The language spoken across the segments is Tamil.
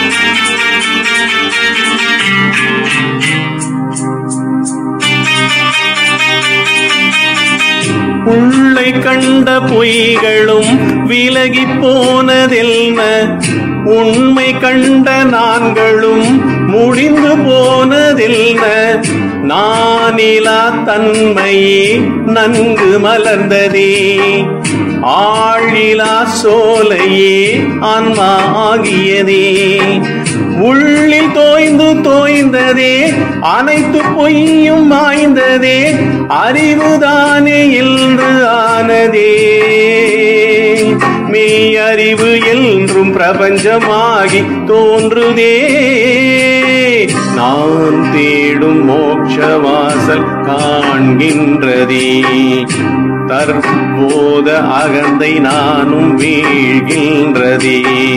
உள்ளை கண்ட பொய்களும் விலகி போனதெல்ல உண்மை கண்ட நான்களும் முடிந்து போனதெல்ல நானிலா தன்மையே நன்கு மலர்ந்ததே ஆழிலா சோலையே ஆன்மா ஆகியதே உள்ளில் தோய்ந்து தோய்ந்ததே அனைத்து பொய்யும் மாய்ந்ததே அறிவுதானே என்று ஆனதே மெய் அறிவு என்றும் பிரபஞ்சமாகி தோன்றுதே நான் தேடும் மோட்ச வாசல் காண்கின்றதே தற்போத அகந்தை நானும் வீழ்கின்றதே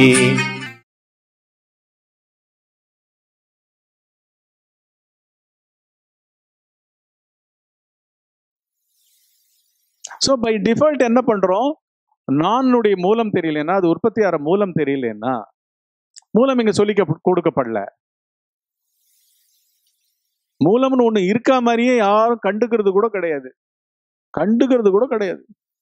ஸோ பை டிஃபால்ட் என்ன பண்றோம் நானுடைய மூலம் தெரியலன்னா அது உற்பத்தி ஆகிற மூலம் தெரியலன்னா மூலம் இங்க சொல்லி கொடுக்கப்படல மூலம்னு ஒண்ணு இருக்கா மாதிரியே யாரும் கண்டுக்கிறது கூட கிடையாது கண்டுக்கிறது கூட கிடையாது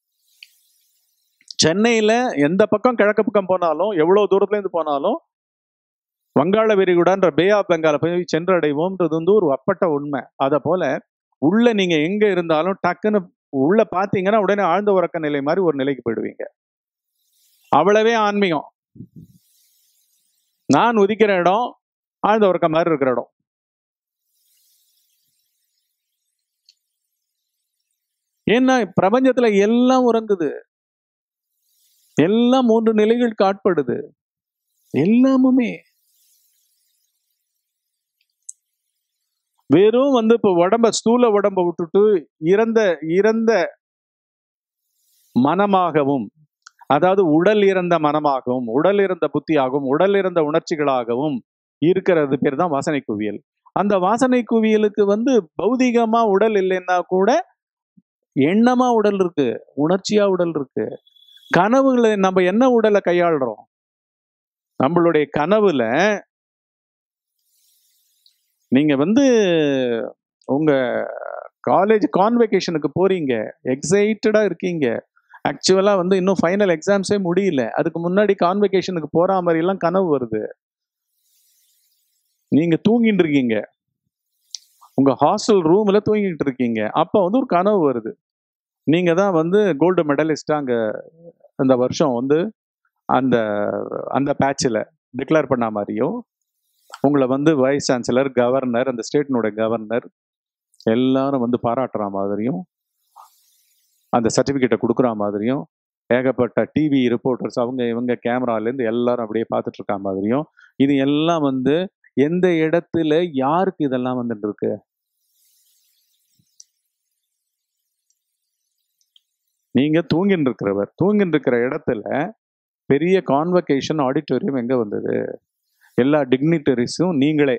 சென்னையில எந்த பக்கம் கிழக்கு பக்கம் போனாலும் எவ்வளவு தூரத்துல இருந்து போனாலும் வங்காள விரிகுடான்ற பே ஆஃப் பெங்கால போய் சென்றடைவோம்ன்றது வந்து ஒரு அப்பட்ட உண்மை அதை போல உள்ள நீங்க எங்க இருந்தாலும் டக்குன்னு உள்ள பாத்தீங்கன்னா உடனே ஆழ்ந்த உறக்க நிலை மாதிரி ஒரு நிலைக்கு போயிடுவீங்க அவ்வளவே ஆன்மீகம் நான் உதிக்கிற இடம் ஆழ்ந்த உறக்க மாதிரி இருக்கிற இடம் ஏன்னா பிரபஞ்சத்துல எல்லாம் உறங்குது எல்லாம் மூன்று நிலைகளுக்கு ஆட்படுது எல்லாமுமே வெறும் வந்து இப்ப உடம்ப ஸ்தூல உடம்ப விட்டுட்டு இறந்த இறந்த மனமாகவும் அதாவது உடல் இறந்த மனமாகவும் உடல் இறந்த புத்தியாகவும் உடல் இறந்த உணர்ச்சிகளாகவும் இருக்கிறது பேர் தான் வாசனை குவியல் அந்த வாசனை குவியலுக்கு வந்து பௌதிகமா உடல் இல்லைன்னா கூட எண்ணமா உடல் இருக்கு உணர்ச்சியா உடல் இருக்கு கனவுகளை நம்ம என்ன உடலை கையாளுறோம் நம்மளுடைய கனவுல நீங்க வந்து உங்க காலேஜ் கான்வெகேஷனுக்கு போறீங்க எக்ஸைட்டடா இருக்கீங்க ஆக்சுவலா வந்து இன்னும் ஃபைனல் எக்ஸாம்ஸே முடியல அதுக்கு முன்னாடி கான்வெகேஷனுக்கு போற மாதிரி எல்லாம் கனவு வருது நீங்க தூங்கிட்டு இருக்கீங்க உங்க ஹாஸ்டல் ரூம்ல தூங்கிட்டு இருக்கீங்க அப்ப வந்து ஒரு கனவு வருது நீங்க தான் வந்து கோல்டு மெடலிஸ்டா அங்க அந்த வருஷம் வந்து அந்த அந்த பேட்சில் டிக்ளேர் பண்ண மாதிரியும் உங்களை வந்து வைஸ் சான்சலர் கவர்னர் அந்த ஸ்டேட்டினோட கவர்னர் எல்லாரும் வந்து பாராட்டுற மாதிரியும் அந்த சர்டிஃபிகேட்டை கொடுக்குற மாதிரியும் ஏகப்பட்ட டிவி ரிப்போர்ட்டர்ஸ் அவங்க இவங்க கேமராலேருந்து எல்லாரும் அப்படியே பார்த்துட்டு இருக்க மாதிரியும் இது எல்லாம் வந்து எந்த இடத்துல யாருக்கு இதெல்லாம் வந்துட்டு இருக்கு நீங்க தூங்கின்னு இருக்கிறவர் தூங்கின்னு இருக்கிற இடத்துல பெரிய கான்வகேஷன் ஆடிட்டோரியம் எங்க வந்தது எல்லா டிக்னிட்டரிஸும் நீங்களே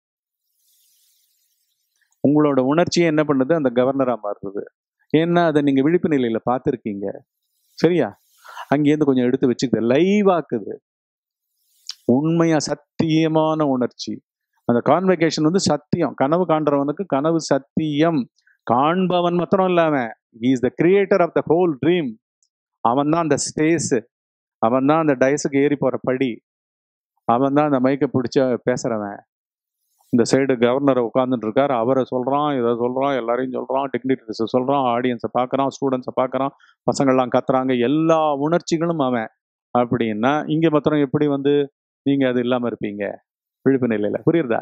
உங்களோட உணர்ச்சியை என்ன பண்ணுது அந்த கவர்னரா மாறுறது ஏன்னா அதை நீங்க விழிப்பு நிலையில பார்த்துருக்கீங்க சரியா அங்கேருந்து கொஞ்சம் எடுத்து வச்சுக்குது லைவ் ஆக்குது உண்மையா சத்தியமான உணர்ச்சி அந்த கான்வெகேஷன் வந்து சத்தியம் கனவு காண்றவனுக்கு கனவு சத்தியம் காண்பவன் மாத்திரம் இல்லாம is the creator of the whole dream அவன் தான் அந்த ஸ்பேஸ் அவன் தான் அந்த டயஸுக்கு ஏறி போற படி அவன் தான் அந்த மைக்கை பிடிச்ச பேசுறவன் இந்த சைடு கவர்னர் உட்காந்துட்டு இருக்காரு அவரை சொல்றான் இதை சொல்றான் எல்லாரையும் சொல்றான் டிக்னிட்டரிஸை சொல்றான் ஆடியன்ஸை பார்க்கறான் ஸ்டூடெண்ட்ஸை பார்க்கறான் பசங்கள்லாம் கத்துறாங்க எல்லா உணர்ச்சிகளும் அவன் அப்படின்னா இங்க மாத்திரம் எப்படி வந்து நீங்க அது இல்லாம இருப்பீங்க விழிப்பு நிலையில புரியுறதா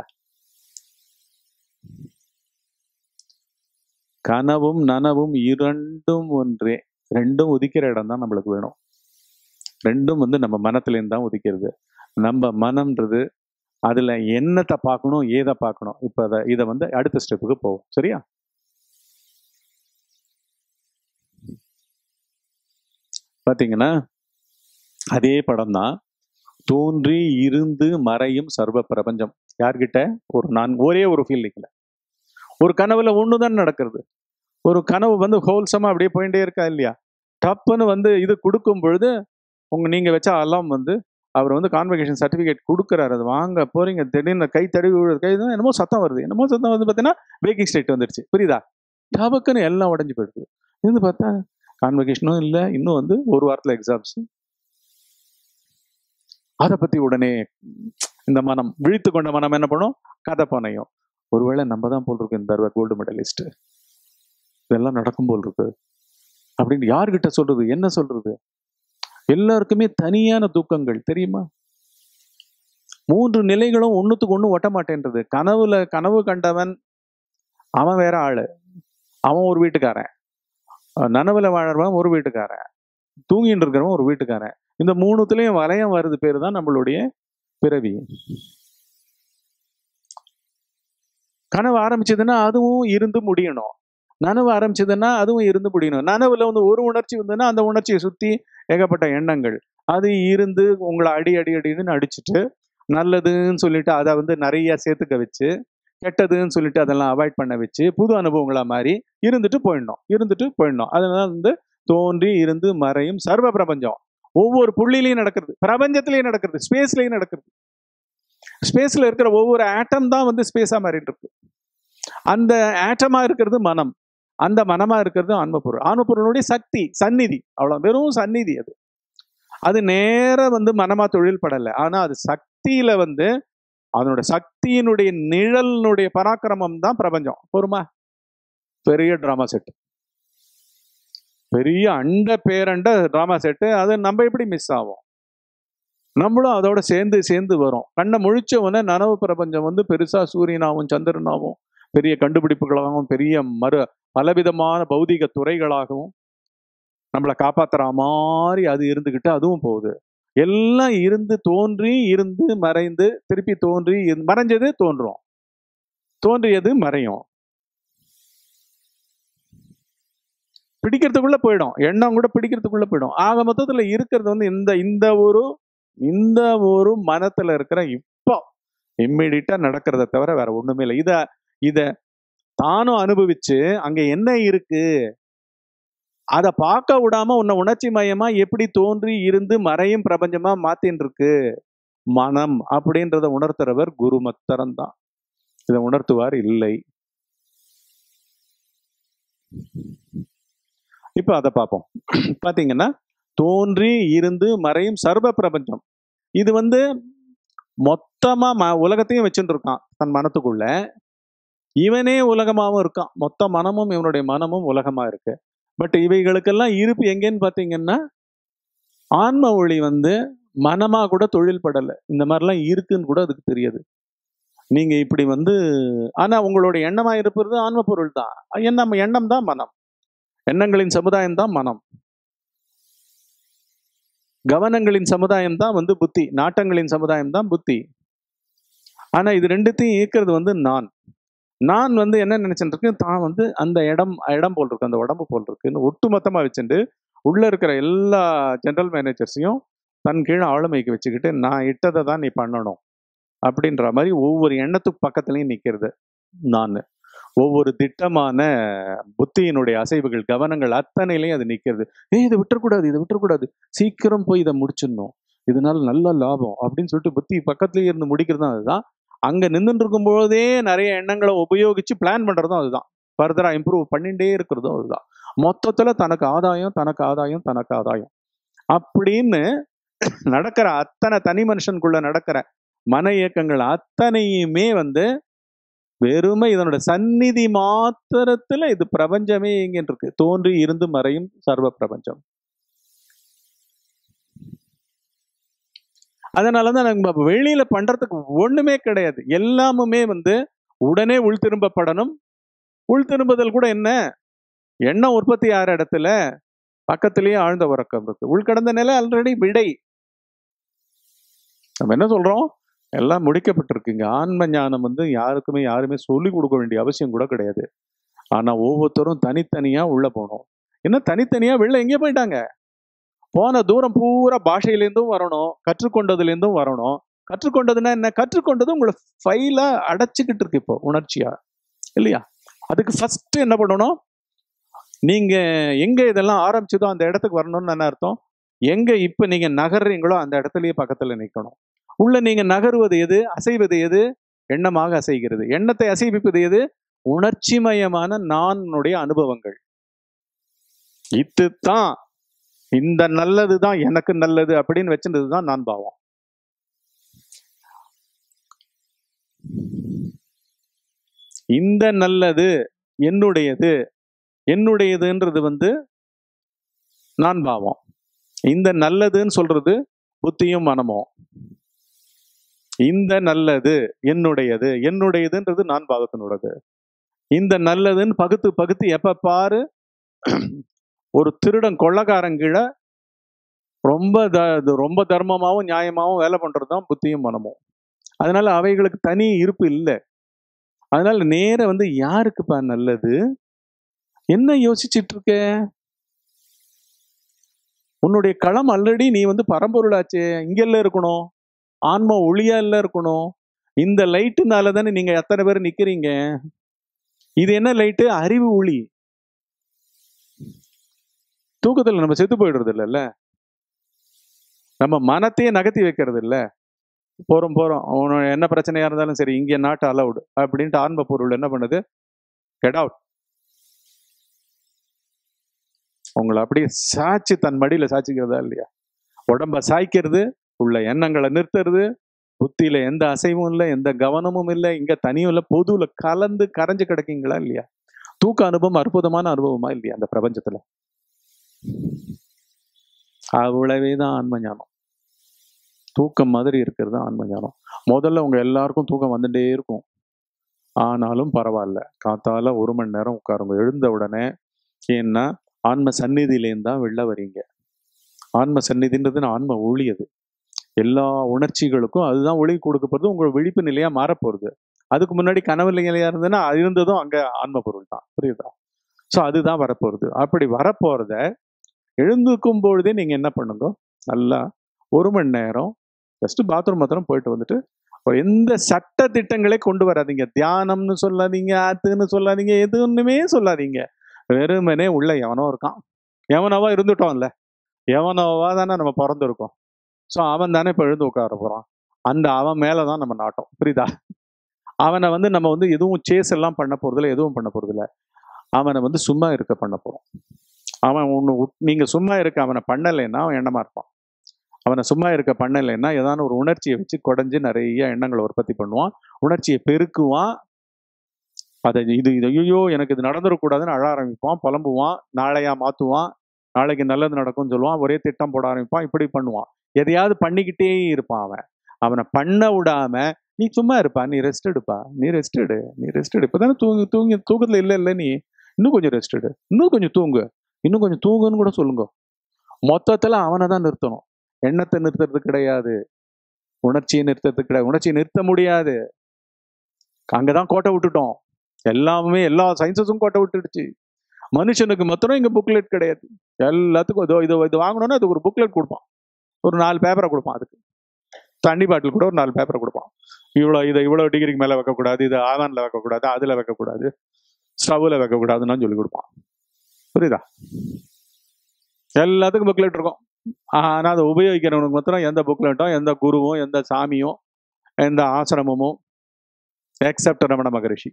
கனவும் நனவும் இரண்டும் ஒன்றே ரெண்டும் உதிக்கிற இடம் தான் நம்மளுக்கு வேணும் ரெண்டும் வந்து நம்ம மனத்துலேருந்து தான் உதிக்கிறது நம்ம மனம்ன்றது அதுல என்னத்தை பார்க்கணும் ஏதை பார்க்கணும் இப்ப அதை இதை வந்து அடுத்த ஸ்டெப்புக்கு போவோம் சரியா பாத்தீங்கன்னா அதே படம் தான் தோன்றி இருந்து மறையும் சர்வ பிரபஞ்சம் யார்கிட்ட ஒரு நான் ஒரே ஒரு ஃபீல்டிங்ல ஒரு கனவுல ஒண்ணுதான் நடக்கிறது ஒரு கனவு வந்து ஹோல்சமா அப்படியே போயிட்டே இருக்கா இல்லையா டப்புன்னு வந்து இது கொடுக்கும் பொழுது உங்க நீங்க வச்ச அலாம் வந்து அவர் வந்து கான்வெகேஷன் சர்டிஃபிகேட் கொடுக்குறாரு அது வாங்க போறீங்க திடீர்னு கை தடவி விழுது கை தான் என்னமோ சத்தம் வருது என்னமோ சத்தம் வந்து பார்த்தீங்கன்னா பேக்கிங் ஸ்டேட் வந்துருச்சு புரியுதா டபக்குன்னு எல்லாம் உடஞ்சி போயிடுது இருந்து பார்த்தா கான்வெகேஷனும் இல்லை இன்னும் வந்து ஒரு வாரத்தில் எக்ஸாம்ஸ் அதை பத்தி உடனே இந்த மனம் விழித்து கொண்ட மனம் என்ன பண்ணும் கதை பனையும் ஒருவேளை நம்ம தான் போல் இருக்கு இந்த தடவை கோல்டு மெடலிஸ்ட் இதெல்லாம் நடக்கும் போல் இருக்கு அப்படின்னு யார்கிட்ட சொல்றது என்ன சொல்றது எல்லாருக்குமே தனியான தூக்கங்கள் தெரியுமா மூன்று நிலைகளும் ஒண்ணுத்துக்கு ஒண்ணு ஒட்ட மாட்டேன்றது கனவுல கனவு கண்டவன் அவன் வேற ஆளு அவன் ஒரு வீட்டுக்காரன் அஹ் நனவுல வாழறவன் ஒரு வீட்டுக்காரன் தூங்கிட்டு இருக்கிறவன் ஒரு வீட்டுக்காரன் இந்த மூணுத்துலயும் வளையம் வருது பேரு தான் நம்மளுடைய பிறவி கனவு ஆரம்பிச்சதுன்னா அதுவும் இருந்து முடியணும் நனவு ஆரம்பிச்சதுன்னா அதுவும் இருந்து முடியணும் நனவுல வந்து ஒரு உணர்ச்சி வந்ததுன்னா அந்த உணர்ச்சியை சுத்தி ஏகப்பட்ட எண்ணங்கள் அது இருந்து உங்களை அடி அடி அடின்னு அடிச்சுட்டு நல்லதுன்னு சொல்லிட்டு அதை வந்து நிறைய சேர்த்துக்க வச்சு கெட்டதுன்னு சொல்லிட்டு அதெல்லாம் அவாய்ட் பண்ண வச்சு புது அனுபவங்களா மாறி இருந்துட்டு போயிடணும் இருந்துட்டு போயிடணும் அதனால வந்து தோன்றி இருந்து மறையும் சர்வ பிரபஞ்சம் ஒவ்வொரு புள்ளிலையும் நடக்கிறது பிரபஞ்சத்திலையும் நடக்கிறது ஸ்பேஸ்லயும் நடக்கிறது ஸ்பேஸ்ல இருக்கிற ஒவ்வொரு ஆட்டம் தான் வந்து ஸ்பேஸா மாறிட்டு இருக்கு அந்த ஆட்டமா இருக்கிறது மனம் அந்த மனமா இருக்கிறது ஆன்மபொருள் ஆன்மபொருளுடைய சக்தி சந்நிதி அவ்வளவு வெறும் சந்நிதி அது அது நேர வந்து மனமா தொழில் படல ஆனா அது சக்தியில வந்து அதனோட சக்தியினுடைய நிழலினுடைய பராக்கிரமம் தான் பிரபஞ்சம் பொறுமா பெரிய டிராமா செட் பெரிய அண்ட பேரண்ட டிராமா செட்டு அது நம்ம எப்படி மிஸ் ஆகும் நம்மளும் அதோட சேர்ந்து சேர்ந்து வரும் கண்ணை முழிச்ச உடனே நனவு பிரபஞ்சம் வந்து பெருசா சூரியனாகவும் சந்திரனாகவும் பெரிய கண்டுபிடிப்புகளாகவும் பெரிய மறு பலவிதமான பௌதிக துறைகளாகவும் நம்மளை காப்பாத்துற மாதிரி அது இருந்துகிட்டு அதுவும் போகுது எல்லாம் இருந்து தோன்றி இருந்து மறைந்து திருப்பி தோன்றி இருந்து- மறைஞ்சது தோன்றும் தோன்றியது மறையும் பிடிக்கிறதுக்குள்ள போயிடும் எண்ணம் கூட பிடிக்கிறதுக்குள்ள போயிடும் ஆக மொத்தத்துல இருக்கிறது வந்து இந்த இந்த ஒரு இந்த ஒரு மனத்துல இருக்கிற இப்போ இம்மிடியட்டா நடக்கிறத தவிர வேற ஒண்ணுமே இல்லை இத இத தானும் அனுபவிச்சு அங்க என்ன இருக்கு அதை பார்க்க விடாம உன்னை உணர்ச்சி மயமா எப்படி தோன்றி இருந்து மறையும் பிரபஞ்சமா மாத்தின்னு இருக்கு மனம் அப்படின்றத உணர்த்துறவர் குரு மத்தரம் தான் இதை உணர்த்துவார் இல்லை இப்ப அதை பார்ப்போம் பாத்தீங்கன்னா தோன்றி இருந்து மறையும் சர்வ பிரபஞ்சம் இது வந்து மொத்தமா ம- உலகத்தையும் வச்சுட்டு இருக்கான் தன் மனத்துக்குள்ள இவனே உலகமாவும் இருக்கான் மொத்த மனமும் இவனுடைய மனமும் உலகமா இருக்கு பட் இவைகளுக்கெல்லாம் இருப்பு எங்கேன்னு பாத்தீங்கன்னா ஆன்ம ஒளி வந்து மனமா கூட தொழில் படலை இந்த மாதிரிலாம் இருக்குன்னு கூட அதுக்கு தெரியாது நீங்க இப்படி வந்து ஆனா உங்களுடைய எண்ணமா இருப்பது ஆன்ம பொருள் தான் எண்ணம் எண்ணம் தான் மனம் எண்ணங்களின் சமுதாயம் தான் மனம் கவனங்களின் சமுதாயம் தான் வந்து புத்தி நாட்டங்களின் சமுதாயம் தான் புத்தி ஆனா இது ரெண்டுத்தையும் இயக்கிறது வந்து நான் நான் வந்து என்ன நினைச்சிட்டு இருக்கேன் தான் வந்து அந்த இடம் இடம் போல் இருக்கு அந்த உடம்பு போல் இருக்குன்னு ஒட்டுமொத்தமா வச்சுட்டு உள்ள இருக்கிற எல்லா ஜெனரல் மேனேஜர்ஸையும் தன் கீழே ஆளுமைக்கு வச்சுக்கிட்டு நான் இட்டதை தான் நீ பண்ணணும் அப்படின்ற மாதிரி ஒவ்வொரு எண்ணத்துக்கு பக்கத்துலயும் நிக்கிறது நான் ஒவ்வொரு திட்டமான புத்தியினுடைய அசைவுகள் கவனங்கள் அத்தனையிலையும் அது நிக்கிறது ஏய் இதை விட்டுறக்கூடாது இதை விட்டுறக்கூடாது சீக்கிரம் போய் இதை முடிச்சிடணும் இதனால நல்ல லாபம் அப்படின்னு சொல்லிட்டு புத்தி பக்கத்துலயே இருந்து முடிக்கிறது தான் அதுதான் அங்க நின்றுட்டு இருக்கும்போதே நிறைய எண்ணங்களை உபயோகிச்சு பிளான் பண்றதும் அதுதான் ஃபர்தரா இம்ப்ரூவ் பண்ணிட்டே இருக்கிறதும் அதுதான் மொத்தத்துல தனக்கு ஆதாயம் தனக்கு ஆதாயம் தனக்கு ஆதாயம் அப்படின்னு நடக்கிற அத்தனை தனி மனுஷனுக்குள்ள நடக்கிற மன இயக்கங்கள் அத்தனையுமே வந்து வெறுமை இதனோட சந்நிதி மாத்திரத்துல இது பிரபஞ்சமே எங்க இருக்கு தோன்றி இருந்து மறையும் சர்வ பிரபஞ்சம் அதனாலதான் நம்ம வெளியில பண்றதுக்கு ஒண்ணுமே கிடையாது எல்லாமுமே வந்து உடனே உள் திரும்பப்படணும் உள் திரும்புதல் கூட என்ன எண்ணம் உற்பத்தி ஆகிற இடத்துல பக்கத்திலேயே ஆழ்ந்த உறக்கம் இருக்கு உள்கடந்த நிலை ஆல்ரெடி விடை நம்ம என்ன சொல்றோம் எல்லாம் முடிக்கப்பட்டிருக்குங்க ஆன்ம ஞானம் வந்து யாருக்குமே யாருமே சொல்லி கொடுக்க வேண்டிய அவசியம் கூட கிடையாது ஆனா ஒவ்வொருத்தரும் தனித்தனியா உள்ள போகணும் என்ன தனித்தனியா வெளில எங்கே போயிட்டாங்க போன தூரம் பூரா பாஷையிலேருந்தும் வரணும் கற்றுக்கொண்டதுலேருந்தும் வரணும் கற்றுக்கொண்டதுன்னா என்ன கற்றுக்கொண்டது உங்களை ஃபைலா அடைச்சிக்கிட்டு இருக்கு இப்போ உணர்ச்சியா இல்லையா அதுக்கு ஃபர்ஸ்ட் என்ன பண்ணணும் நீங்க எங்க இதெல்லாம் ஆரம்பிச்சதோ அந்த இடத்துக்கு வரணும்னு என்ன அர்த்தம் எங்க இப்ப நீங்க நகர்றீங்களோ அந்த இடத்துலயே பக்கத்துல நிக்கணும் உள்ள நீங்க நகருவது எது அசைவது எது எண்ணமாக அசைகிறது எண்ணத்தை அசைவிப்பது எது உணர்ச்சிமயமான நானுடைய அனுபவங்கள் இதுதான் இந்த நல்லது தான் எனக்கு நல்லது அப்படின்னு வச்சிருந்தது தான் நான் பாவம் இந்த நல்லது என்னுடையது என்னுடையதுன்றது வந்து நான் பாவம் இந்த நல்லதுன்னு சொல்றது புத்தியும் மனமும் இந்த நல்லது என்னுடையது என்னுடையதுன்றது நான் பாவத்தினோடது இந்த நல்லதுன்னு பகுத்து பகுத்து எப்ப பாரு ஒரு திருடன் கொள்ளக்காரன் கீழே ரொம்ப த இது ரொம்ப தர்மமாவும் நியாயமாவும் வேலை பண்றது தான் புத்தியும் மனமும் அதனால அவைகளுக்கு தனி இருப்பு இல்லை அதனால நேர வந்து யாருக்குப்பா நல்லது என்ன யோசிச்சிட்டு இருக்க உன்னுடைய களம் ஆல்ரெடி நீ வந்து பரம்பொருளாச்சே இங்கெல்ல இருக்கணும் ஆன்மா ஒளியா இல்ல இருக்கணும் இந்த லைட்டுனால தானே நீங்க எத்தனை பேர் நிக்கிறீங்க இது என்ன லைட்டு அறிவு ஒளி தூக்கத்துல நம்ம செத்து போயிடுறது இல்லைல்ல நம்ம மனத்தையே நகர்த்தி வைக்கிறது இல்ல போறோம் போறோம் உன்னோட என்ன பிரச்சனையா இருந்தாலும் சரி இங்கே நாட் அலவுட் அப்படின்ட்டு ஆன்ம பொருள் என்ன பண்ணுது கெட் அவுட் உங்களை அப்படியே சாய்ச்சி தன் மடியில சாய்ச்சிக்கிறதா இல்லையா உடம்ப சாய்க்கிறது உள்ள எண்ணங்களை நிறுத்துறது புத்தியில எந்த அசைவும் இல்லை எந்த கவனமும் இல்லை இங்க தனியும் இல்லை பொதுவுல கலந்து கரைஞ்சு கிடக்கீங்களா இல்லையா தூக்க அனுபவம் அற்புதமான அனுபவமா இல்லையா அந்த பிரபஞ்சத்துல அவ்வளவே தான் ஆன்ம ஞானம் தூக்கம் மாதிரி இருக்கிறது தான் ஆன்ம ஞானம் முதல்ல உங்க எல்லாருக்கும் தூக்கம் வந்துட்டே இருக்கும் ஆனாலும் பரவாயில்ல காத்தால ஒரு மணி நேரம் உட்காருங்க எழுந்த உடனே ஏன்னா ஆன்ம சந்நிதியிலேருந்து தான் வெளில வரீங்க ஆன்ம சந்நிதின்றது ஆன்ம ஒளி அது எல்லா உணர்ச்சிகளுக்கும் அதுதான் ஒளி கொடுக்க போறது உங்களோட விழிப்பு நிலையா மாறப்போகுது அதுக்கு முன்னாடி கனவு நிலையா இருந்ததுன்னா அது இருந்ததும் அங்க ஆன்ம பொருள் தான் புரியுதா ஸோ அதுதான் வரப்போறது அப்படி வரப்போறத எழுந்துக்கும் பொழுதே நீங்க என்ன பண்ணுங்க நல்லா ஒரு மணி நேரம் ஜஸ்ட் பாத்ரூம் மாத்திரம் போயிட்டு வந்துட்டு ஒரு எந்த சட்ட திட்டங்களே கொண்டு வராதீங்க தியானம்னு சொல்லாதீங்க ஆத்துன்னு சொல்லாதீங்க எதுவுமே சொல்லாதீங்க வெறுமனே உள்ள எவனோ இருக்கான் எவனோவா இருந்துட்டோம்ல எவனோவா தானே நம்ம பிறந்திருக்கோம் ஸோ அவன் தானே இப்போ எழுந்து உட்கார போறான் அந்த அவன் மேலே தான் நம்ம நாட்டம் புரியுதா அவனை வந்து நம்ம வந்து எதுவும் சேஸ் எல்லாம் பண்ண போறதில்ல எதுவும் பண்ண போறதில்ல அவனை வந்து சும்மா இருக்க பண்ண போறோம் அவன் ஒன்று நீங்க சும்மா இருக்க அவனை பண்ணலைன்னா அவன் எண்ணமா இருப்பான் அவனை சும்மா இருக்க பண்ணலைன்னா ஏதாவது ஒரு உணர்ச்சியை வச்சு குடஞ்சு நிறைய எண்ணங்களை உற்பத்தி பண்ணுவான் உணர்ச்சியை பெருக்குவான் அதை இது இது ஐயோ எனக்கு இது நடந்துடக்கூடாதுன்னு அழ ஆரம்பிப்பான் புலம்புவான் நாளையா மாத்துவான் நாளைக்கு நல்லது நடக்கும்னு சொல்லுவான் ஒரே திட்டம் போட ஆரம்பிப்பான் இப்படி பண்ணுவான் எதையாவது பண்ணிக்கிட்டே இருப்பான் அவன் அவனை பண்ண விடாம நீ சும்மா இருப்பா நீ ரெஸ்ட் எடுப்பா நீ ரெஸ்ட் எடு நீ ரெஸ்ட் எடு இப்பதானே தூங்கி தூங்கி தூக்கத்துல இல்லை இல்லை நீ இன்னும் கொஞ்சம் ரெஸ்ட் எடு இன்னும் கொஞ்சம் தூங்கு இன்னும் கொஞ்சம் தூங்குன்னு கூட சொல்லுங்க மொத்தத்துல அவனை தான் நிறுத்தணும் எண்ணத்தை நிறுத்துறது கிடையாது உணர்ச்சியை நிறுத்துறது கிடையாது உணர்ச்சியை நிறுத்த முடியாது அங்கதான் கோட்டை விட்டுட்டோம் எல்லாமே எல்லா சயின்சஸும் கோட்டை விட்டுடுச்சு மனுஷனுக்கு மாத்திரம் இங்க புக்லெட் கிடையாது எல்லாத்துக்கும் இதோ இது இது வாங்கணும்னா அதுக்கு ஒரு புக்லெட் கொடுப்பான் ஒரு நாலு பேப்பரை கொடுப்பான் அதுக்கு தண்ணி பாட்டில் கூட ஒரு நாலு பேப்பரை கொடுப்பான் இவ்வளோ இதை இவ்வளோ டிகிரிக்கு மேலே வைக்கக்கூடாது இதை ஆவனில் வைக்கக்கூடாது அதில் வைக்கக்கூடாது ஸ்டவ்வில் வைக்கக்கூடாதுன்னு சொல்லி கொடுப்பான் புரியுதா எல்லாத்துக்கும் புக்லெட் இருக்கும் ஆனால் அதை உபயோகிக்கிறவனுக்கு மாத்திரம் எந்த புக்லெட்டும் எந்த குருவும் எந்த சாமியும் எந்த ஆசிரமமும் எக்ஸப்ட் ரமண மகரிஷி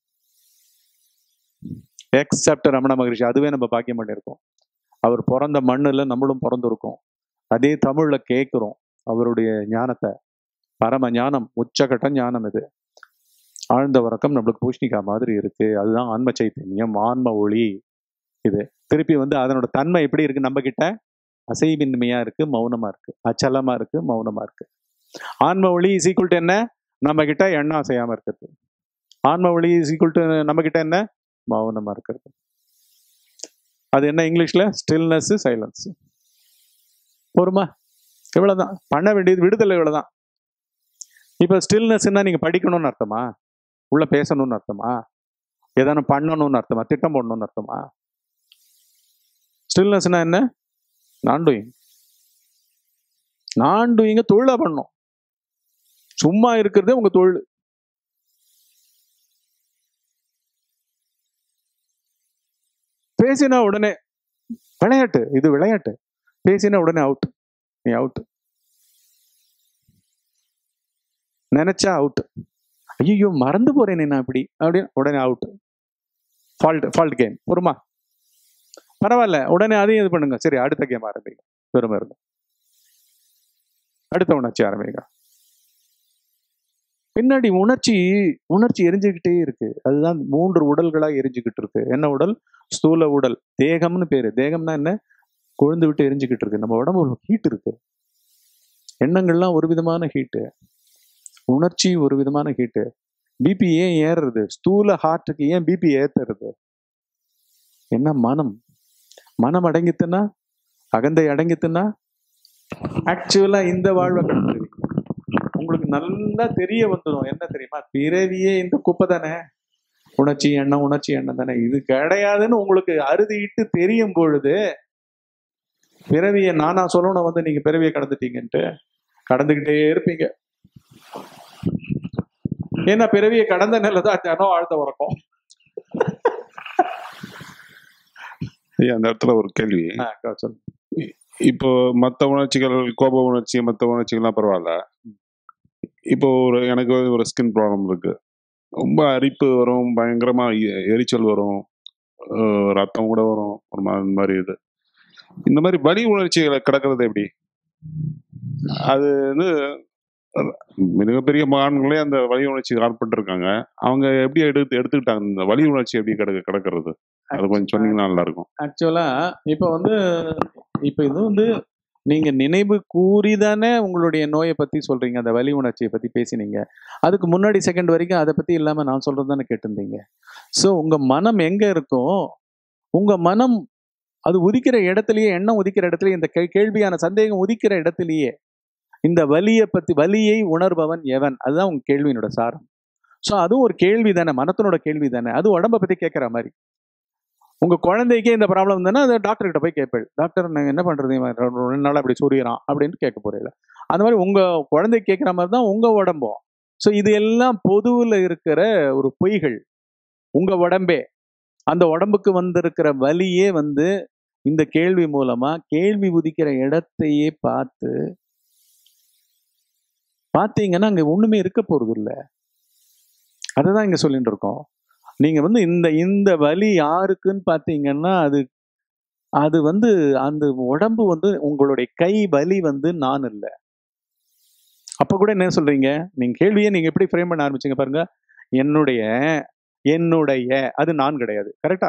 எக்ஸப்ட் ரமண மகரிஷி அதுவே நம்ம பாக்கியம் பண்ணியிருக்கோம் அவர் பிறந்த மண்ணில் நம்மளும் பிறந்திருக்கோம் அதே தமிழ்ல கேட்குறோம் அவருடைய ஞானத்தை பரம ஞானம் உச்சகட்ட ஞானம் இது ஆழ்ந்த உறக்கம் நம்மளுக்கு பூஷ்ணிகா மாதிரி இருக்கு அதுதான் ஆன்ம சைத்தன்யம் ஆன்ம ஒளி இது திருப்பி வந்து அதனோட தன்மை எப்படி இருக்கு நம்ம கிட்ட அசைவின்மையா இருக்கு மௌனமா இருக்கு அச்சலமா இருக்கு மௌனமா இருக்கு ஆன்ம ஒளி இஸ் ஈக்குவல் டு என்ன நம்ம கிட்ட எண்ணம் அசையாம இருக்கிறது ஆன்ம ஒளி இஸ் ஈக்குவல் டு நம்ம கிட்ட என்ன மௌனமா இருக்கிறது அது என்ன இங்கிலீஷ்ல ஸ்டில்னஸ் சைலன்ஸ் பொறுமா இவ்வளவுதான் பண்ண வேண்டியது விடுதலை இவ்வளவுதான் இப்ப ஸ்டில்னஸ்னா நீங்க படிக்கணும்னு அர்த்தமா உள்ள பேசணும்னு அர்த்தமா ஏதானும் பண்ணணும்னு அர்த்தமா திட்டம் போடணும்னு அர்த்தமா ஸ்டில்னஸ்னா என்ன நான் டூயிங் நான் டூயிங்க தொழிலா பண்ணணும் சும்மா இருக்கிறதே உங்க தொழில் பேசினா உடனே விளையாட்டு இது விளையாட்டு பேசினா உடனே அவுட் நீ அவுட் நினைச்சா அவுட் ஐயோ மறந்து போறேனே நான் இப்படி அப்படின்னு உடனே அவுட் ஃபால்ட் ஃபால்ட் கேம் பொறுமா பரவாயில்ல உடனே அதையும் இது பண்ணுங்க சரி அடுத்த கேம் ஆரம்பிங்க பெருமை இருங்க அடுத்த உணர்ச்சி ஆரம்பிங்க பின்னாடி உணர்ச்சி உணர்ச்சி எரிஞ்சுக்கிட்டே இருக்கு அதுதான் மூன்று உடல்களா எரிஞ்சுக்கிட்டு இருக்கு என்ன உடல் ஸ்தூல உடல் தேகம்னு பேரு தேகம்னா என்ன கொழுந்து விட்டு எரிஞ்சுக்கிட்டு இருக்கு நம்ம உடம்பு ஹீட் இருக்கு எண்ணங்கள்லாம் ஒரு விதமான ஹீட்டு உணர்ச்சி ஒரு விதமான ஹீட்டு பிபி ஏன் ஏறுறது ஸ்தூல ஹார்ட்டுக்கு ஏன் பிபி ஏத்துறது என்ன மனம் மனம் அடங்கித்துன்னா அகந்தை அடங்கித்துன்னா ஆக்சுவலா இந்த வாழ்வை கடந்துருவீங்க உங்களுக்கு நல்லா தெரிய வந்துடும் என்ன தெரியுமா பிறவியே இந்த குப்பை தானே உணர்ச்சி எண்ணம் உணர்ச்சி எண்ணம் தானே இது கிடையாதுன்னு உங்களுக்கு அறுதிட்டு தெரியும் பொழுது பிறவியை நானா சொல்லணும் வந்து நீங்க பிறவியை கடந்துட்டீங்கன்ட்டு கடந்துகிட்டே இருப்பீங்க ஏன்னா பிறவியை கடந்த நிலை தான் ஜனம் ஆழ்ந்த உறக்கம் ஐயா அந்த இடத்துல ஒரு கேள்வி ஆ, அக்கா சொல்லு. இப்போ மற்ற உணர்ச்சிகள் கோப உணர்ச்சி மற்ற உணர்ச்சிகள்லாம் பரவாயில்ல இப்போ ஒரு எனக்கு ஒரு ஸ்கின் ப்ராப்ளம் இருக்கு ரொம்ப அரிப்பு வரும் பயங்கரமா எ- எரிச்சல் வரும் அஹ் ரத்தம் கூட வரும் ஒரு மாதிரி இந்த மாதிரி இது இந்த மாதிரி வலி உணர்ச்சிகளை கிடக்கிறது எப்படி அது வந்து அஹ் மிகப்பெரிய மகான்களே அந்த வலி உணர்ச்சி ஆட்பட்டிருக்காங்க அவங்க எப்படி எடுத்து எடுத்துக்கிட்டாங்க இந்த வலி உணர்ச்சி எப்படி கிடக்கு கிடக்கிறது அது கொஞ்சம் சொன்னீங்கன்னா நல்லா இருக்கும் ஆக்சுவலா இப்போ வந்து இப்போ இது வந்து நீங்க நினைவு கூறிதானே உங்களுடைய நோயை பத்தி சொல்றீங்க அந்த வலி உணர்ச்சியை பத்தி பேசினீங்க அதுக்கு முன்னாடி செகண்ட் வரைக்கும் அதை பத்தி இல்லாம நான் சொல்றது தானே கேட்டிருந்தீங்க ஸோ உங்க மனம் எங்க இருக்கும் உங்க மனம் அது உதிக்கிற இடத்துலயே எண்ணம் உதிக்கிற இடத்துலயே இந்த கே- கேள்வியான சந்தேகம் உதிக்கிற இடத்துலயே இந்த வலியை பத்தி வலியை உணர்பவன் எவன் அதுதான் உங்க கேள்வியினோட சாரம் ஸோ அதுவும் ஒரு கேள்வி தானே மனத்தினோட கேள்வி தானே அது உடம்ப பத்தி கேட்குற மாதிரி உங்க குழந்தைக்கே இந்த ப்ராப்ளம் இருந்ததுன்னா அது டாக்டர் கிட்ட போய் கேட்பேன் டாக்டர் நாங்க என்ன பண்றது இவன் ரெண்டு ரெண்டு நாள் அப்படி சொரியறான் அப்படின்னு கேட்க போறீங்க அந்த மாதிரி உங்க குழந்தை கேட்குற மாதிரி தான் உங்க உடம்பும் ஸோ இது எல்லாம் பொதுவில் இருக்கிற ஒரு பொய்கள் உங்க உடம்பே அந்த உடம்புக்கு வந்திருக்கிற வலியே வந்து இந்த கேள்வி மூலமா கேள்வி உதிக்கிற இடத்தையே பார்த்து பார்த்தீங்கன்னா அங்க ஒண்ணுமே இருக்க போறது இல்ல அதுதான் இங்க சொல்லிட்டு இருக்கோம் நீங்க வந்து இந்த இந்த வலி யாருக்குன்னு பார்த்தீங்கன்னா அது அது வந்து அந்த உடம்பு வந்து உங்களுடைய கை வலி வந்து நான் இல்லை அப்ப கூட என்ன சொல்றீங்க நீங்க கேள்வியை நீங்க எப்படி ஃப்ரேம் பண்ண ஆரம்பிச்சீங்க பாருங்க என்னுடைய என்னுடைய அது நான் கிடையாது கரெக்டா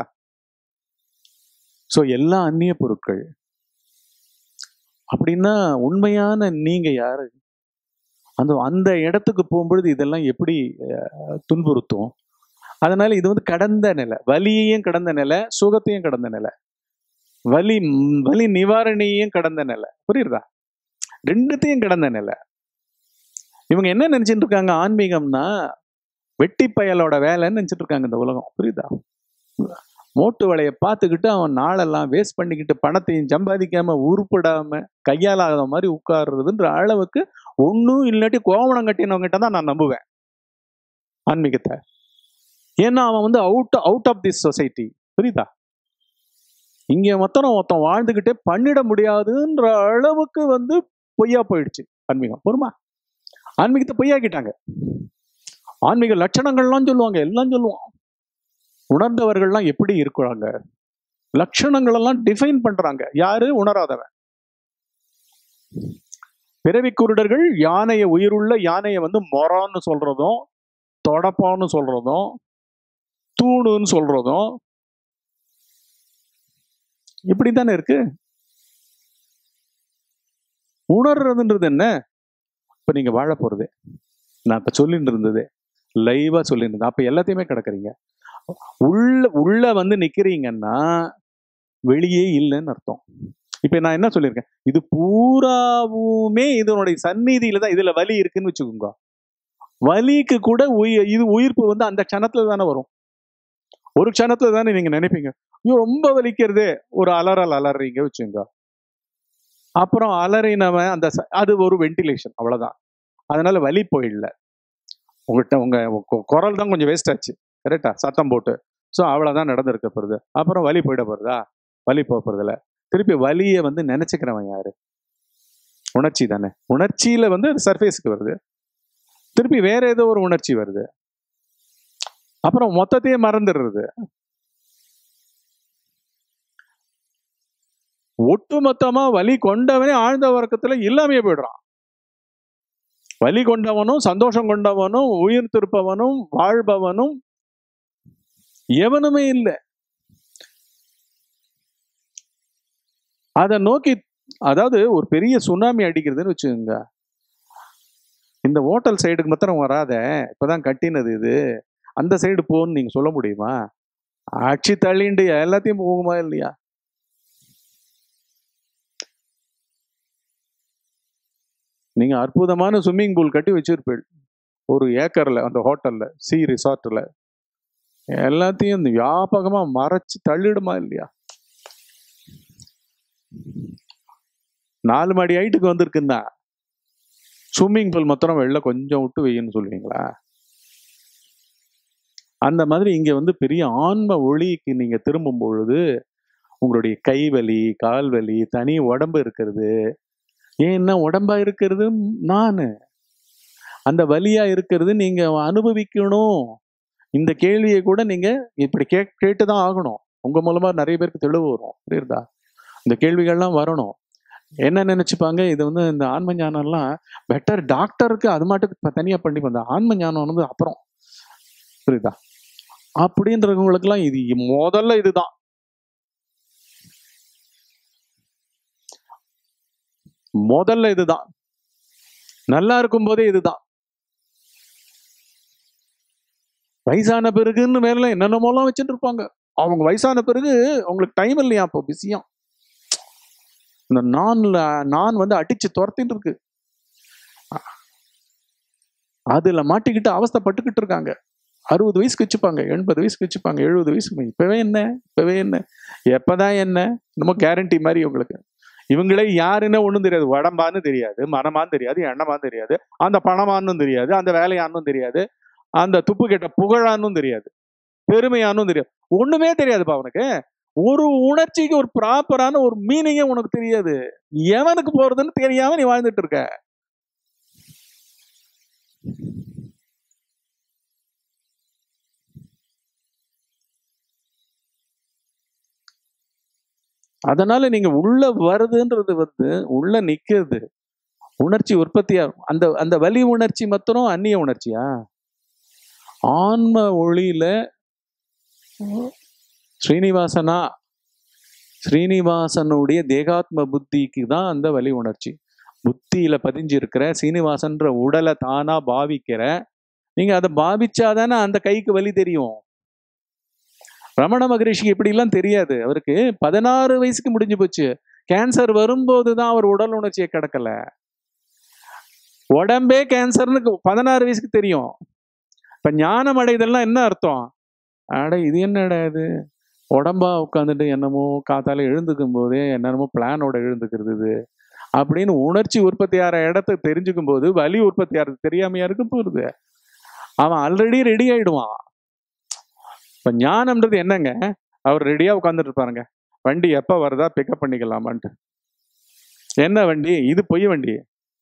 சோ எல்லா அந்நிய பொருட்கள் அப்படின்னா உண்மையான நீங்க யாரு அந்த அந்த இடத்துக்கு போகும்பொழுது இதெல்லாம் எப்படி அஹ், துன்புறுத்தும் அதனால இது வந்து கடந்த நிலை வலியையும் கடந்த நிலை சுகத்தையும் கடந்த நிலை வலி ம், வலி நிவாரணியையும் கடந்த நிலை புரியுதா ரெண்டுத்தையும் கடந்த நிலை இவங்க என்ன நினைச்சிட்டு இருக்காங்க ஆன்மீகம்னா வெட்டி பயலோட வேலைன்னு நினைச்சிட்டு இருக்காங்க இந்த உலகம் புரியுதா மோட்டு வலைய பார்த்துக்கிட்டு அவன் நாளெல்லாம் வேஸ்ட் பண்ணிக்கிட்டு பணத்தையும் சம்பாதிக்காம உருப்படாம கையாலாத மாதிரி உட்கார்றதுன்ற அளவுக்கு ஒன்றும் இல்லாட்டி கோவணம் கட்டினவங்ககிட்ட தான் நான் நம்புவேன் ஆன்மீகத்தை ஏன்னா அவன் வந்து out out of this society புரியுதா இங்க மொத்தம் ஒருத்தன் வாழ்ந்துகிட்டே பண்ணிட முடியாதுன்ற அளவுக்கு வந்து பொய்யா போயிடுச்சு ஆன்மீகம் பொறுமா ஆன்மீகத்தை பொய்யாக்கிட்டாங்க ஆன்மீக லட்சணங்கள்லாம் சொல்லுவாங்க எல்லாம் சொல்லுவான் உணர்ந்தவர்கள்லாம் எப்படி இருக்கிறாங்க லட்சணங்கள் எல்லாம் டிஃபைன் பண்றாங்க யாரு உணராதவன் பிறவி குருடர்கள் யானையை உயிருள்ள யானையை வந்து மொரான்னு சொல்றதும் தொடப்பான்னு சொல்றதும் தூணுன்னு சொல்றதும் இப்படித்தானே இருக்கு உணர்றதுன்றது என்ன இப்ப நீங்க வாழ போறது நான் இப்ப சொல்லிட்டு இருந்தது லைவா சொல்லிட்டு இருந்தேன் அப்ப எல்லாத்தையுமே கிடக்குறீங்க உள்ள உள்ள வந்து நிக்கிறீங்கன்னா வெளியே இல்லைன்னு அர்த்தம் இப்ப நான் என்ன சொல்லியிருக்கேன் இது பூராவுமே இதனுடைய சந்நிதியில தான் இதுல வலி இருக்குன்னு வச்சுக்கோங்க வலிக்கு கூட உயிர் இது உயிர்ப்பு வந்து அந்த க்ஷணத்துல தானே வரும் ஒரு க்ஷணத்துல தானே நீங்க நினைப்பீங்க ஐயோ ரொம்ப வலிக்கிறதே ஒரு அலறல் அலறீங்க வச்சுங்க அப்புறம் அலறினவன் அந்த ச- அது ஒரு வென்டிலேஷன் அவ்வளவுதான் அதனால வலி போயிடல உங்கள்கிட்ட உங்க கு- குரல் தான் கொஞ்சம் வேஸ்ட் ஆச்சு கரெக்டா சத்தம் போட்டு ஸோ அவ்வளோதான் நடந்திருக்க போகிறது அப்புறம் வலி போயிட போகிறதா வலி போக போகிறதில்ல திருப்பி வலியை வந்து நினைச்சுக்கிறவன் யாரு உணர்ச்சி தானே உணர்ச்சியில வந்து அது சர்ஃபேஸ்க்கு வருது திருப்பி வேற ஏதோ ஒரு உணர்ச்சி வருது அப்புறம் மொத்தத்தையே மறந்துடுறது ஒட்டு மொத்தமா வலி கொண்டவனே ஆழ்ந்த வர்க்கத்துல இல்லாமையே போயிடுறான் வலி கொண்டவனும் சந்தோஷம் கொண்டவனும் உயிர் திருப்பவனும் வாழ்பவனும் எவனுமே இல்லை அதை நோக்கி அதாவது ஒரு பெரிய சுனாமி அடிக்கிறதுன்னு வச்சுக்கோங்க இந்த ஹோட்டல் சைடுக்கு மாத்திரம் வராத இப்பதான் கட்டினது இது அந்த சைடு போன்னு நீங்க சொல்ல முடியுமா அடிச்சு தள்ளிண்டு எல்லாத்தையும் போகுமா இல்லையா நீங்க அற்புதமான ஸ்விம்மிங் பூல் கட்டி வச்சிருப்பீள் ஒரு ஏக்கர்ல அந்த ஹோட்டல்ல சி ரிசார்ட்ல எல்லாத்தையும் இந்த வியாபகமா மறைச்சு தள்ளிடுமா இல்லையா நாலு மாடி ஹைட்டுக்கு வந்திருக்குன்னா ஸ்விம்மிங் பூல் மாத்திரம் வெளில கொஞ்சம் விட்டு வையின்னு சொல்லுவீங்களா அந்த மாதிரி இங்க வந்து பெரிய ஆன்ம ஒளிக்கு நீங்க திரும்பும் பொழுது உங்களுடைய கை வலி கால் வலி தனி உடம்பு இருக்கிறது ஏன்னா உடம்பா இருக்கிறது நானு அந்த வலியா இருக்கிறது நீங்க அனுபவிக்கணும் இந்த கேள்வியை கூட நீங்க இப்படி கே கேட்டுதான் ஆகணும் உங்க மூலமா நிறைய பேருக்கு தெளிவு வரும் புரியுதா இந்த கேள்விகள்லாம் வரணும் என்ன நினைச்சுப்பாங்க இது வந்து இந்த ஆன்ம ஞானம்லாம் பெட்டர் டாக்டருக்கு அது மாட்டுக்கு இப்ப தனியா பண்ணி வந்த ஆன்ம ஞானம் வந்து அப்புறம் புரியுதா அப்படின்றவங்களுக்குலாம் இது முதல்ல இதுதான் முதல்ல இதுதான் நல்லா இருக்கும் போதே இதுதான் வயசான பிறகுன்னு மேல என்னென்னமோலாம் வச்சுட்டு இருப்பாங்க அவங்க வயசான பிறகு அவங்களுக்கு டைம் இல்லையா இப்போ பிஸியா இந்த நான்ல நான் வந்து அடிச்சு துரத்திட்டு இருக்கு அதுல மாட்டிக்கிட்டு அவஸ்தைப்பட்டுக்கிட்டு இருக்காங்க அறுபது வயசுக்கு வச்சுப்பாங்க எண்பது வயசுக்கு வச்சுப்பாங்க எழுபது வயசுக்கு இப்பவே என்ன இப்பவே என்ன எப்பதான் என்ன என்னமோ கேரண்டி மாதிரி உங்களுக்கு இவங்களே யாருன்னு ஒண்ணும் தெரியாது உடம்பான்னு தெரியாது மனமான்னு தெரியாது எண்ணமான்னு தெரியாது அந்த பணமானும் தெரியாது அந்த வேலையானும் தெரியாது அந்த துப்பு கெட்ட புகழானும் தெரியாது பெருமையானும் தெரியாது ஒண்ணுமே தெரியாதுப்பா அவனுக்கு ஒரு உணர்ச்சிக்கு ஒரு ப்ராப்பரான ஒரு மீனிங்கே உனக்கு தெரியாது எவனுக்கு போறதுன்னு தெரியாம நீ வாழ்ந்துட்டு இருக்க அதனால நீங்க உள்ள வருதுன்றது வந்து உள்ள நிக்கிறது உணர்ச்சி உற்பத்தியா அந்த அந்த வலி உணர்ச்சி மாத்திரம் அந்நிய உணர்ச்சியா ஆன்ம ஒளியில ஸ்ரீனிவாசனா ஸ்ரீனிவாசனுடைய தேகாத்ம புத்திக்கு தான் அந்த வலி உணர்ச்சி புத்தியில பதிஞ்சு இருக்கிற சீனிவாசன்ற உடலை தானா பாவிக்கிற நீங்க அதை பாவிச்சாதானே அந்த கைக்கு வலி தெரியும் ரமண மகரிஷிக்கு இப்படிலாம் தெரியாது அவருக்கு பதினாறு வயசுக்கு முடிஞ்சு போச்சு கேன்சர் வரும்போது தான் அவர் உடல் உணர்ச்சியை கிடக்கல உடம்பே கேன்சர்னு பதினாறு வயசுக்கு தெரியும் இப்ப ஞானம் அடைதல்னா என்ன அர்த்தம் அட இது என்னடா இது உடம்பா உட்காந்துட்டு என்னமோ காத்தால எழுந்துக்கும் போதே என்னென்னமோ பிளானோட எழுந்துக்கிறது இது அப்படின்னு உணர்ச்சி உற்பத்தி ஆகிற இடத்த தெரிஞ்சுக்கும் போது வலி உற்பத்தி ஆகிறது தெரியாமையா இருக்க போகுது அவன் ஆல்ரெடி ரெடி ஆயிடுவான் இப்ப ஞானம்ன்றது என்னங்க அவர் ரெடியா உட்காந்துட்டு இருப்பாருங்க வண்டி எப்ப வருதா பிக்கப் பண்ணிக்கலாமான்ட்டு என்ன வண்டி இது பொய் வண்டி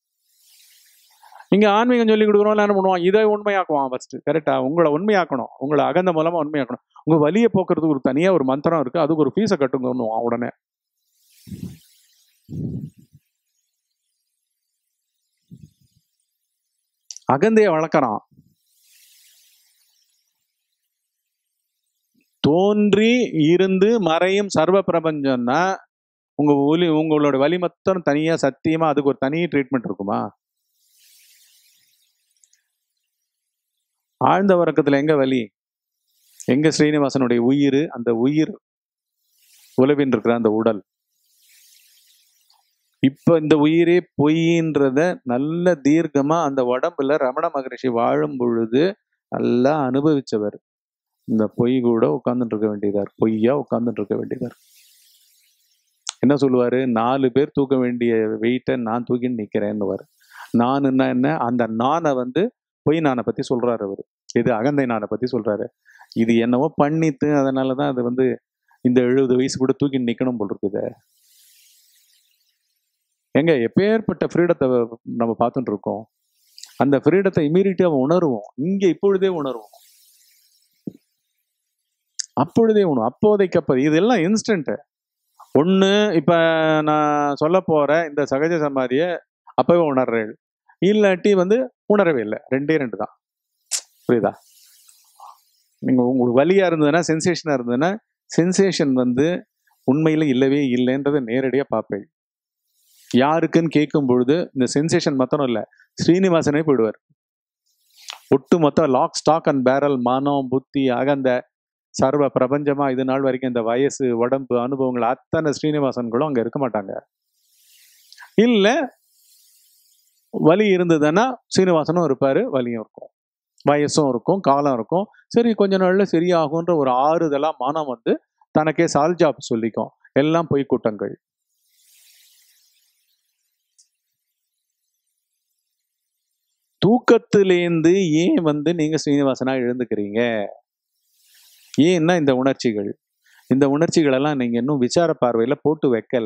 இங்க ஆன்மீகம் சொல்லி கொடுக்குறோம் என்ன பண்ணுவான் இதை உண்மையாக்குவான் ஃபர்ஸ்ட் கரெக்டா உங்களை உண்மையாக்கணும் உங்களை அகந்த மூலமா உண்மையாக்கணும் உங்க வலியை போக்குறதுக்கு ஒரு தனியா ஒரு மந்திரம் இருக்கு அதுக்கு ஒரு ஃபீஸை கட்டுங்கன்னு உடனே அகந்தைய வளர்க்குறான் தோன்றி இருந்து மறையும் சர்வ பிரபஞ்சம்னா உங்க ஒலி உங்களோட வலி மொத்தம் தனியா சத்தியமா அதுக்கு ஒரு தனி ட்ரீட்மெண்ட் இருக்குமா ஆழ்ந்த உறக்கத்துல எங்க வலி எங்க ஸ்ரீனிவாசனுடைய உயிர் அந்த உயிர் உலவின் இருக்கிற அந்த உடல் இப்ப இந்த உயிரே பொய்ன்றத நல்ல தீர்க்கமா அந்த உடம்புல ரமண மகரிஷி வாழும் பொழுது நல்லா அனுபவிச்சவர் இந்த பொய் கூட உட்கார்ந்துட்டு இருக்க வேண்டியதா இருக்கு பொய்யா உட்கார்ந்துட்டு இருக்க வேண்டியதா இருக்கு என்ன சொல்லுவாரு நாலு பேர் தூக்க வேண்டிய வெயிட்டை நான் தூக்கின்னு நிக்கிறேன்னுவாரு நானுன்னா என்ன அந்த நானை வந்து பொய் நானை பத்தி சொல்றாரு அவரு இது அகந்தை நானை பத்தி சொல்றாரு இது என்னவோ பண்ணித்து அதனாலதான் அது வந்து இந்த எழுபது வயசு கூட தூக்கி நிக்கணும் போல் இருக்குது எங்க எப்பேற்பட்ட ஃப்ரீடத்தை நம்ம பார்த்துட்டு இருக்கோம் அந்த ஃப்ரீடத்தை இமீடியட்டா உணருவோம் இங்க இப்பொழுதே உணருவோம் அப்பொழுதே உணரும் அப்போதைக்கு அப்போ இதெல்லாம் இன்ஸ்டன்ட் ஒண்ணு இப்ப நான் சொல்ல போற இந்த சகஜ சமாதியை அப்பவே உணர்றேன் இல்லாட்டி வந்து உணரவே இல்லை ரெண்டே ரெண்டு தான் புரியுதா நீங்க உங்களுக்கு வலியா இருந்ததுன்னா சென்சேஷனா இருந்ததுன்னா சென்சேஷன் வந்து உண்மையில இல்லவே இல்லைன்றதை நேரடியா பார்ப்பேன் யாருக்குன்னு கேட்கும் பொழுது இந்த சென்சேஷன் மொத்தம் இல்லை ஸ்ரீனிவாசனே போயிடுவார் ஒட்டு மொத்தம் லாக் ஸ்டாக் அண்ட் பேரல் மானம் புத்தி அகந்த சர்வ பிரபஞ்சமா இது நாள் வரைக்கும் இந்த வயசு உடம்பு அனுபவங்கள் அத்தனை ஸ்ரீனிவாசன்களும் அங்க இருக்க மாட்டாங்க இல்ல வலி இருந்ததுன்னா ஸ்ரீனிவாசனும் இருப்பாரு வலியும் இருக்கும் வயசும் இருக்கும் காலம் இருக்கும் சரி கொஞ்ச நாள்ல சரியாகுன்ற ஒரு ஆறுதலா மனம் வந்து தனக்கே சால்ஜாப் சொல்லிக்கும் எல்லாம் பொய் கூட்டங்கள் தூக்கத்திலேந்து ஏன் வந்து நீங்க ஸ்ரீனிவாசனா எழுந்துக்கிறீங்க ஏன்னா இந்த உணர்ச்சிகள் இந்த உணர்ச்சிகள் எல்லாம் நீங்க இன்னும் விசார பார்வையில போட்டு வைக்கல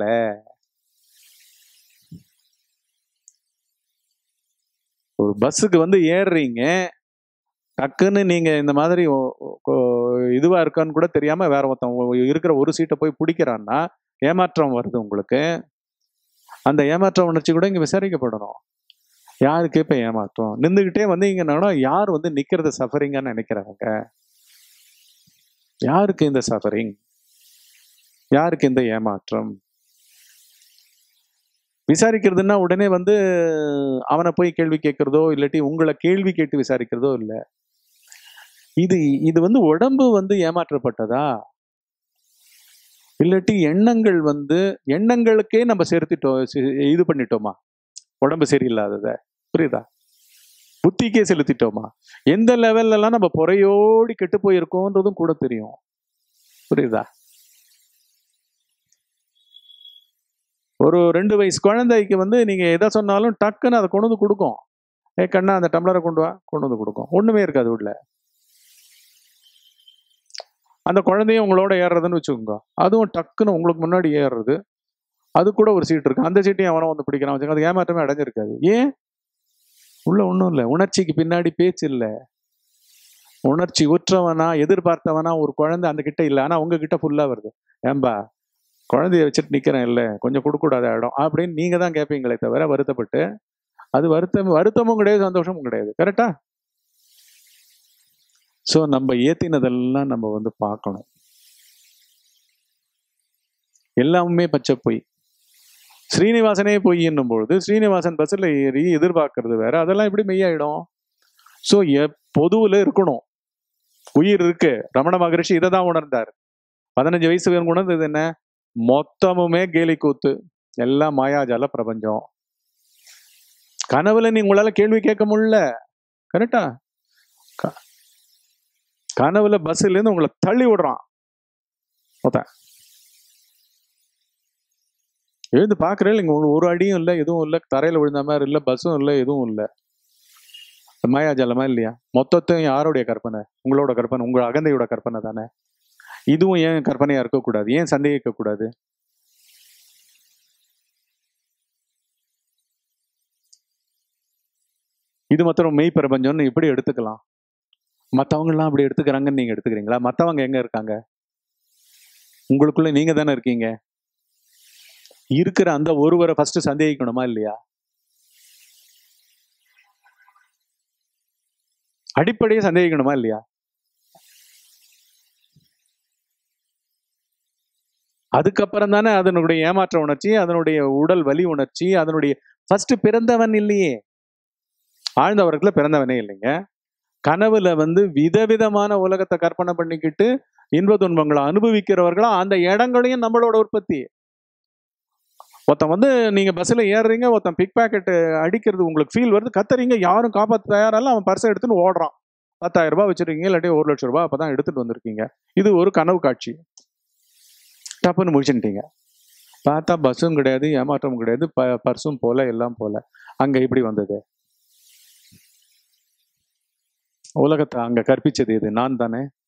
ஒரு பஸ்ஸுக்கு வந்து ஏறுறீங்க டக்குன்னு நீங்க இந்த மாதிரி ஒ- ஒ- இதுவா இருக்கான்னு கூட தெரியாம வேற ஒருத்தன் ஒ- இருக்கிற ஒரு சீட்டை போய் பிடிக்கிறான்னா ஏமாற்றம் வருது உங்களுக்கு அந்த ஏமாற்ற உணர்ச்சி கூட இங்க விசாரிக்கப்படணும் யாருக்கு இப்ப ஏமாற்றம் நின்றுகிட்டே வந்து இங்க என்னன்னா யார் வந்து நிக்கிறத சஃபரிங்கன்னு நினைக்கிறாங்க யாருக்கு இந்த சஃபரிங் யாருக்கு இந்த ஏமாற்றம் விசாரிக்கிறதுன்னா உடனே வந்து அவனை போய் கேள்வி கேட்கறதோ இல்லாட்டி உங்களை கேள்வி கேட்டு விசாரிக்கிறதோ இல்லை இது இது வந்து உடம்பு வந்து ஏமாற்றப்பட்டதா இல்லாட்டி எண்ணங்கள் வந்து எண்ணங்களுக்கே நம்ம செலுத்திட்டோம் சி- இது பண்ணிட்டோமா உடம்பு சரியில்லாதத புரியுதா புத்திக்கே செலுத்திட்டோமா எந்த லெவல்ல எல்லாம் நம்ம பொறையோடி கெட்டு போயிருக்கோன்றதும் கூட தெரியும் புரியுதா ஒரு ரெண்டு வயசு குழந்தைக்கு வந்து நீங்க எதை சொன்னாலும் டக்குன்னு அதை கொண்டு வந்து கொடுக்கும் ஏ கண்ணா அந்த டம்ளரை கொண்டு வா கொண்டு வந்து கொடுக்கும் ஒண்ணுமே இருக்காது உள்ள அந்த குழந்தையும் உங்களோட ஏறுறதுன்னு வச்சுக்கோங்க அதுவும் டக்குன்னு உங்களுக்கு முன்னாடி ஏறுறது அது கூட ஒரு சீட் இருக்கு அந்த சீட்டையும் அவனும் வந்து பிடிக்கிறான் வச்சுக்கோங்க அது ஏமாற்றமே அடைஞ்சிருக்காது ஏன் உள்ள ஒன்றும் இல்லை உணர்ச்சிக்கு பின்னாடி பேச்சு இல்லை உணர்ச்சி உற்றவனா எதிர்பார்த்தவனா ஒரு குழந்தை அந்த கிட்ட இல்லை ஆனா உங்க கிட்ட ஃபுல்லா வருது ஏம்பா குழந்தைய வச்சுட்டு நிக்கிறேன் இல்லை கொஞ்சம் கொடுக்கூடாத இடம் அப்படின்னு நீங்க தான் கேட்பீங்களே தவிர வருத்தப்பட்டு அது வருத்தம் வருத்தமும் கிடையாது சந்தோஷமும் கிடையாது கரெக்டா ஸோ நம்ம ஏத்தினதெல்லாம் நம்ம வந்து பார்க்கணும் எல்லாமே பச்சை பொய் ஸ்ரீனிவாசனே பொய்ன்னும் பொழுது ஸ்ரீனிவாசன் பஸ்ஸில் ஏறி எதிர்பார்க்கறது வேற அதெல்லாம் எப்படி மெய்யாயிடும் ஸோ பொதுவில் இருக்கணும் உயிர் இருக்கு ரமண மகரிஷி இதை தான் உணர்ந்தார் பதினஞ்சு வயசு வரைக்கும் உணர்ந்தது என்ன மொத்தமுமே கேலி கூத்து எல்லாம் மாயாஜால பிரபஞ்சம் கனவுல நீ உங்களால கேள்வி கேட்க முடியல கரெக்டா க- கனவுல பஸ்ல இருந்து உங்களை தள்ளி விடுறான் ஒருத்தன் எழுந்து பாக்குறேன் இங்க ஒரு- ஒரு அடியும் இல்லை எதுவும் இல்லை தரையில விழுந்த மாதிரி இல்லை பஸ்ஸும் இல்லை எதுவும் இல்லை மாயாஜாலமா இல்லையா மொத்தத்தையும் யாருடைய கற்பனை உங்களோட கற்பனை உங்க அகந்தையோட கற்பனை தானே இதுவும் ஏன் கற்பனையா இருக்கக்கூடாது ஏன் சந்தேகிக்க கூடாது இது மாத்திரம் மெய் பிரபஞ்சம்னு எப்படி எடுத்துக்கலாம் மத்தவங்க எல்லாம் அப்படி எடுத்துக்கிறாங்கன்னு நீங்க எடுத்துக்கிறீங்களா மத்தவங்க எங்க இருக்காங்க உங்களுக்குள்ள நீங்க தானே இருக்கீங்க இருக்கிற அந்த ஒருவரை ஃபர்ஸ்ட் சந்தேகிக்கணுமா இல்லையா அடிப்படையை சந்தேகிக்கணுமா இல்லையா அதுக்கப்புறம் தானே அதனுடைய ஏமாற்ற உணர்ச்சி அதனுடைய உடல் வலி உணர்ச்சி அதனுடைய ஃபர்ஸ்ட் பிறந்தவன் இல்லையே ஆழ்ந்த உலகத்துல பிறந்தவனே இல்லைங்க கனவுல வந்து விதவிதமான உலகத்தை கற்பனை பண்ணிக்கிட்டு இன்ப துன்பங்களை அனுபவிக்கிறவர்களா அந்த இடங்களையும் நம்மளோட உற்பத்தி ஒருத்தன் வந்து நீங்க பஸ்ல ஏறுறீங்க ஒருத்தன் பிக் பாக்கெட் அடிக்கிறது உங்களுக்கு ஃபீல் வருது கத்துறீங்க யாரும் காப்பாற்ற தயாரில்ல அவன் பர்ஸை எடுத்துன்னு ஓடுறான் பத்தாயிரம் ரூபாய் வச்சிருக்கீங்க இல்லாட்டி ஒரு லட்சம் ரூபாய் அப்பதான் எடுத்துட்டு வந்திருக்கீங்க இது ஒரு கனவு காட்சி டப்புன்னு முடிச்சுட்டீங்க பார்த்தா பஸ்ஸும் கிடையாது ஏமாற்றமும் கிடையாது ப பர்ஸும் போல எல்லாம் போல அங்க இப்படி வந்தது உலகத்தை அங்க கற்பிச்சது இது நான் தானே